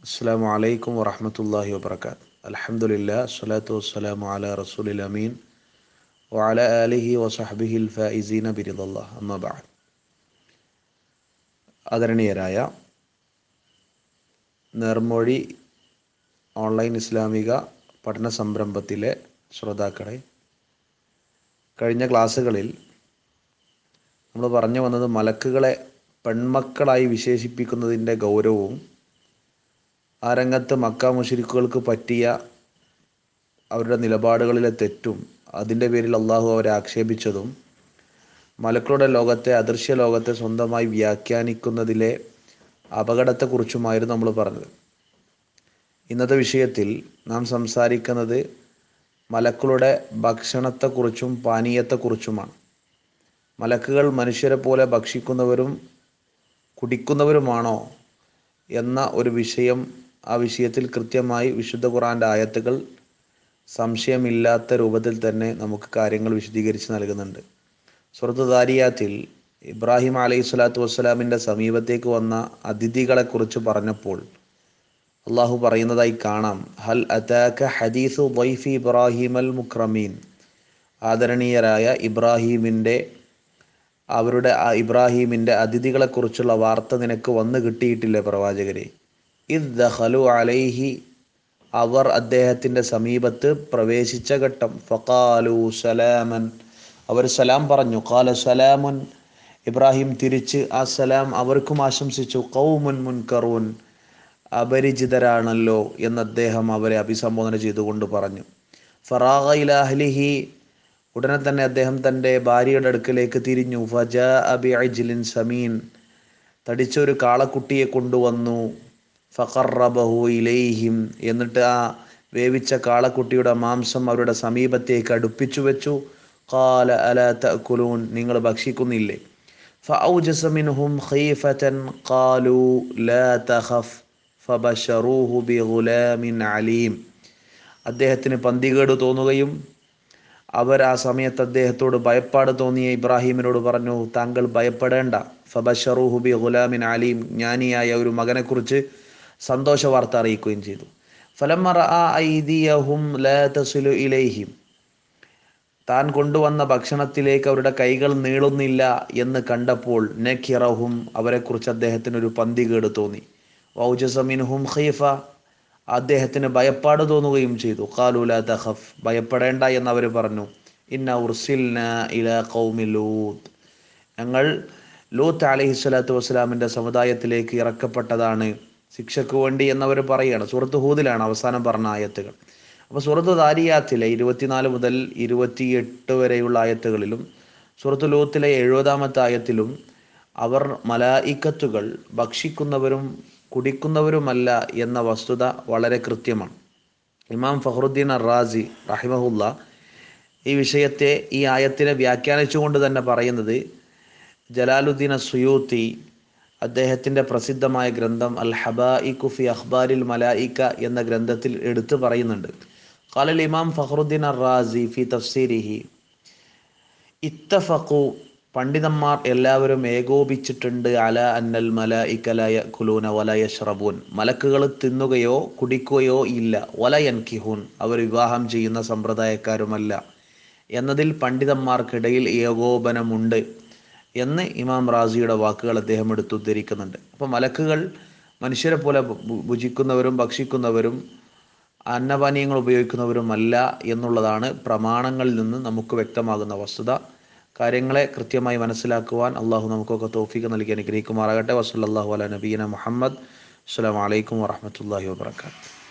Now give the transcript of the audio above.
അസ്സാം വലൈക്കും വറഹമത്തല്ലാഹി വബർക്കാത്ത് അലഹമുല്ലാ സ്വലാത്തു വസ്സലാമു അല റസൂലിൽ അമീൻ വഅല ആലിഹി വസഹബിഹിൽ ഫൈസീന ബിരിദല്ലാ അമ്മ ബഅദ് ആദരണീയരായ നേർമൊഴി ഓൺലൈൻ ഇസ്ലാമിക പഠന സംരംഭത്തിലെ ശ്രോതാക്കളെ കഴിഞ്ഞ ക്ലാസ്സുകളിൽ നമ്മൾ പറഞ്ഞു വന്നത് മലക്കുകളെ പെൺമക്കളായി വിശേഷിപ്പിക്കുന്നതിൻ്റെ ഗൗരവവും ആ രംഗത്ത് മക്ക മുഷരിക്കുകൾക്ക് പറ്റിയ അവരുടെ നിലപാടുകളിലെ തെറ്റും അതിൻ്റെ പേരിൽ അള്ളാഹു അവരെ ആക്ഷേപിച്ചതും മലക്കളുടെ ലോകത്തെ അദൃശ്യ ലോകത്തെ സ്വന്തമായി വ്യാഖ്യാനിക്കുന്നതിലെ അപകടത്തെക്കുറിച്ചുമായിരുന്നു നമ്മൾ പറഞ്ഞത് ഇന്നത്തെ വിഷയത്തിൽ നാം സംസാരിക്കുന്നത് മലക്കളുടെ ഭക്ഷണത്തെക്കുറിച്ചും പാനീയത്തെക്കുറിച്ചുമാണ് മലക്കുകൾ മനുഷ്യരെ പോലെ ഭക്ഷിക്കുന്നവരും കുടിക്കുന്നവരുമാണോ എന്ന ഒരു വിഷയം ആ വിഷയത്തിൽ കൃത്യമായി വിശുദ്ധ ഖുറാൻ്റെ ആയത്തുകൾ സംശയമില്ലാത്ത രൂപത്തിൽ തന്നെ നമുക്ക് കാര്യങ്ങൾ വിശദീകരിച്ച് നൽകുന്നുണ്ട് സുഹൃത്ത് ദാരിയാത്തിൽ ഇബ്രാഹിം അലൈഹി സ്വലാത്തു വസ്സലാമിൻ്റെ സമീപത്തേക്ക് വന്ന അതിഥികളെക്കുറിച്ച് പറഞ്ഞപ്പോൾ അള്ളാഹു പറയുന്നതായി കാണാം ഹൽ അതാക ഹദീസു വൈഫി ഇബ്രാഹിം അൽ മുക്രമീൻ ആദരണീയരായ ഇബ്രാഹീമിൻ്റെ അവരുടെ ആ ഇബ്രാഹീമിൻ്റെ അതിഥികളെക്കുറിച്ചുള്ള വാർത്ത നിനക്ക് വന്നു കിട്ടിയിട്ടില്ലേ പ്രവാചകരെ ഇത് ദഹലു അലൈഹി അവർ അദ്ദേഹത്തിൻ്റെ സമീപത്ത് പ്രവേശിച്ച ഘട്ടം ഫക്കാലു സലാമൻ അവർ സലാം പറഞ്ഞു കാല സലാമുൻ ഇബ്രാഹിം തിരിച്ച് ആ സലാം അവർക്കും ആശംസിച്ചു കൗമുൻ മുൻകറൂൻ അപരിചിതരാണല്ലോ എന്ന് അദ്ദേഹം അവരെ അഭിസംബോധന ചെയ്തുകൊണ്ട് പറഞ്ഞു ഫറാഖ ഇലാഹ്ലിഹി ഉടനെ തന്നെ അദ്ദേഹം തൻ്റെ ഭാര്യയുടെ അടുക്കലേക്ക് തിരിഞ്ഞു ഫജ അബി അജ്ലിൻ സമീൻ തടിച്ച ഒരു കാളക്കുട്ടിയെ കൊണ്ടുവന്നു ഫഖറബഹു ഇലൈഹിം എന്നിട്ട് ആ വേവിച്ച കാളക്കുട്ടിയുടെ മാംസം അവരുടെ സമീപത്തേക്ക് അടുപ്പിച്ചു വെച്ചു കാല അല തക്കുലൂൻ നിങ്ങൾ ഭക്ഷിക്കുന്നില്ലേ فأوجس منهم خيفة قالوا لا تخف فبشروه بغلام عليم അദ്ദേഹത്തിന് പന്തികേട് തോന്നുകയും അവർ ആ സമയത്ത് അദ്ദേഹത്തോട് ഭയപ്പാട് തോന്നിയ ഇബ്രാഹിമിനോട് പറഞ്ഞു താങ്കൾ ഭയപ്പെടേണ്ട ഫബഷറൂഹു ബി ഗുലാമിൻ അലീം ജ്ഞാനിയായ ഒരു മകനെക്കുറിച്ച് സന്തോഷ വാർത്ത അറിയിക്കുകയും ചെയ്തു ഫലമറ ഐദിയഹും തസുലു ഇലൈഹിം താൻ കൊണ്ടുവന്ന ഭക്ഷണത്തിലേക്ക് അവരുടെ കൈകൾ നീളുന്നില്ല എന്ന് കണ്ടപ്പോൾ നഖിറഹും അവരെക്കുറിച്ച് അദ്ദേഹത്തിന് ഒരു പന്തികേട് തോന്നി വൗജസമിൻഹും ഖൈഫ അദ്ദേഹത്തിന് ഭയപ്പാട് തോന്നുകയും ചെയ്തു ഖാലുല തഖഫ് ഭയപ്പെടേണ്ട എന്ന് അവർ പറഞ്ഞു ഇന്ന ഉർസിൽന ഇല ഖൗമി ലൂത്ത് ഞങ്ങൾ ലൂത്ത് അലൈഹി സ്വലാത്തു വസ്സലാമിൻ്റെ സമുദായത്തിലേക്ക് ഇറക്കപ്പെട്ടതാണ് ശിക്ഷയ്ക്ക് വേണ്ടി എന്നവർ പറയുകയാണ് സുഹൃത്ത് ഹൂദിലാണ് അവസാനം പറഞ്ഞ ആയത്തുകൾ അപ്പോൾ സുഹൃത്ത് ദാരിയാത്തിലെ ഇരുപത്തിനാല് മുതൽ ഇരുപത്തിയെട്ട് വരെയുള്ള ആയത്തുകളിലും സുഹൃത്ത് ലൂത്തിലെ എഴുപതാമത്തെ ആയത്തിലും അവർ മലായിക്കത്തുകൾ ഭക്ഷിക്കുന്നവരും കുടിക്കുന്നവരുമല്ല എന്ന വസ്തുത വളരെ കൃത്യമാണ് ഇമാം ഫഹ്റുദ്ദീൻ അറാസി റഹിമഹുല്ല ഈ വിഷയത്തെ ഈ ആയത്തിനെ വ്യാഖ്യാനിച്ചുകൊണ്ട് തന്നെ പറയുന്നത് ജലാലുദ്ദീൻ സുയൂത്തി അദ്ദേഹത്തിൻ്റെ പ്രസിദ്ധമായ ഗ്രന്ഥം അൽ ഹബായിക്കു ഫി അഖ്ബാരിൽ മലായിക്ക എന്ന ഗ്രന്ഥത്തിൽ എടുത്തു പറയുന്നുണ്ട് ഖാലൽ ഇമാം ഫഹ്റുദ്ദീൻ അറാസി ഫി തഫ്സീരിഹി ഇത്തഫഖു പണ്ഡിതന്മാർ എല്ലാവരും ഏകോപിച്ചിട്ടുണ്ട് അല അന്നൽ മലായിക്കലയ കുലൂന വലയ ഷ്റബൂൻ മലക്കുകൾ തിന്നുകയോ കുടിക്കുകയോ ഇല്ല വലയൻകിഹൂൻ അവർ വിവാഹം ചെയ്യുന്ന സമ്പ്രദായക്കാരുമല്ല എന്നതിൽ പണ്ഡിതന്മാർക്കിടയിൽ ഏകോപനമുണ്ട് എന്ന് ഇമാം റാസിയുടെ വാക്കുകൾ അദ്ദേഹം എടുത്തുദ്ധരിക്കുന്നുണ്ട് അപ്പോൾ മലക്കുകൾ മനുഷ്യരെ പോലെ ഭുജിക്കുന്നവരും ഭക്ഷിക്കുന്നവരും അന്നപാനീയങ്ങൾ ഉപയോഗിക്കുന്നവരുമല്ല എന്നുള്ളതാണ് പ്രമാണങ്ങളിൽ നിന്ന് നമുക്ക് വ്യക്തമാകുന്ന വസ്തുത കാര്യങ്ങളെ കൃത്യമായി മനസ്സിലാക്കുവാൻ അള്ളാഹു നമുക്കൊക്കെ തോഫിക്ക് നൽകി അനുഗ്രഹിക്കുമാറാകട്ടെ വസല്ലാഹു അല നബീന മുഹമ്മദ് അസ്സാം വലൈക്കും വാഹമത്തല്ലാഹി വാബർക്കാത്തു